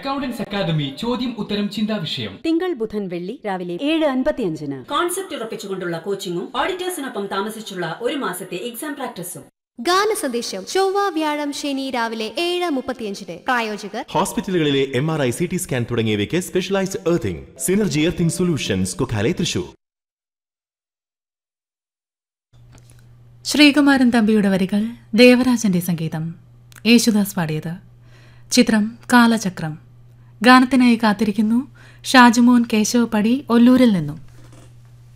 accountants academy ചോദ്യം ഉത്തരം ചിന്താ വിഷയം തിങ്കൾ ബുധൻ വെള്ളി രാവിലെ ഏഴ് അൻപത്തിയഞ്ചിന് കോൺസെപ്റ്റ് ഉറപ്പിച്ചുകൊണ്ടുള്ള കോച്ചിങ്ങും ഓഡിറ്റേഴ്സിനൊപ്പം താമസിച്ചുള്ള ഒരു മാസത്തെ എക്സാം പ്രാക്ടീസും ഗാന സന്ദേശം ചൊവ്വ വ്യാഴം ശനി രാവിലെ ഏഴ് മുപ്പത്തിയഞ്ചിന് പ്രായോജകർ ഹോസ്പിറ്റലുകളിലെ M R I C T scan തുടങ്ങിയവയ്ക്ക് specialised earthing synergy earthing solutions Kokkale Thrissur Sreekumaran തമ്പിയുടെ വരികൾ ദേവരാജന്റെ സംഗീതം യേശുദാസ് പാടിയത് ചിത്രം കാലചക്രം ഗാനത്തിനായി കാത്തിരിക്കുന്നു ഷാജുമോൻ കേശവ പടി ഒല്ലൂരിൽ നിന്നും